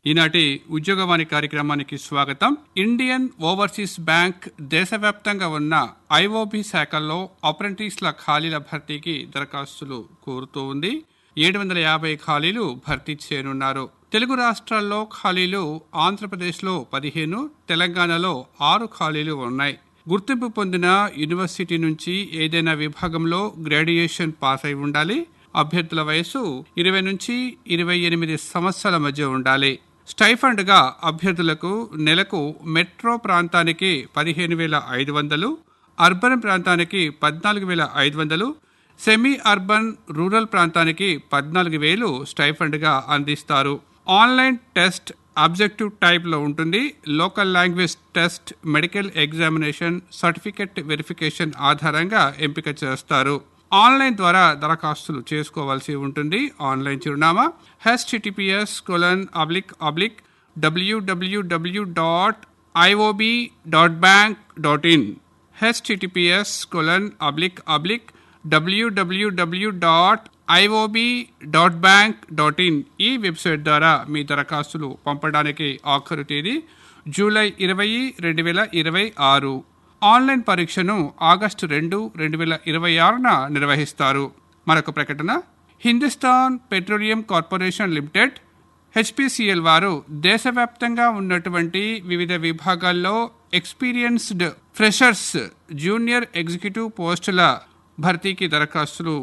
ఈనాటి ఉద్యోగవాణి కార్యక్రమానికి స్వాగతం ఇండియన్ ఓవర్సీస్ బ్యాంక్ దేశవ్యాప్తంగా ఉన్న ఐఓబి శాఖల్లో అప్రెంటిస్ల ఖాళీల భర్తీకి దరఖాస్తులు కోరుతూ ఉంది ఏడు వందల యాభై ఖాళీలు భర్తీ చేయనున్నారు తెలుగు రాష్ట్రాల్లో ఖాళీలు ఆంధ్రప్రదేశ్లో పదిహేను తెలంగాణలో ఆరు ఖాళీలు ఉన్నాయి గుర్తింపు పొందిన యూనివర్సిటీ నుంచి ఏదైనా విభాగంలో గ్రాడ్యుయేషన్ పాస్ అయి ఉండాలి అభ్యర్థుల వయసు ఇరవై నుంచి ఇరవై ఎనిమిది సంవత్సరాల మధ్య ఉండాలి స్టైఫండ్ గా అభ్యర్థులకు నెలకు మెట్రో ప్రాంతానికి పదిహేను వేల ఐదు వందలు అర్బన్ ప్రాంతానికి పద్నాలుగు వేల ఐదు వందలు సెమీ అర్బన్ రూరల్ ప్రాంతానికి పద్నాలుగు వేలు స్టైఫండ్ గా అందిస్తారు ఆన్లైన్ టెస్ట్ అబ్జెక్టివ్ టైప్ లో ఉంటుంది local language test medical examination certificate verification ఆధారంగా ఎంపిక చేస్తారు ఆన్లైన్ ద్వారా దరఖాస్తులు చేసుకోవాల్సి ఉంటుంది ఆన్లైన్ చిరునామా HTTPS colon oblique oblique WWW dot IOB dot bank dot in HTTPS colon oblique oblique WWW dot IOB dot bank dot in ఈ website ద్వారా మీ దరఖాస్తులు పంపడానికి ఆఖరు తేదీ జూలై ఇరవై రెండు వేల ఇరవై ఆరు ఆన్లైన్ పరీక్షను ఆగస్టు రెండు రెండు వేల ఇరవై ఆరున నిర్వహిస్తారు మరొక ప్రకటన Hindustan petroleum corporation limited HPCL వారు దేశవ్యాప్తంగా ఉన్నటువంటి వివిధ విభాగాల్లో ఎక్స్పీరియన్స్డ్ ఫ్రెషర్స్ జూనియర్ ఎగ్జిక్యూటివ్ పోస్టుల భర్తీకి దరఖాస్తులు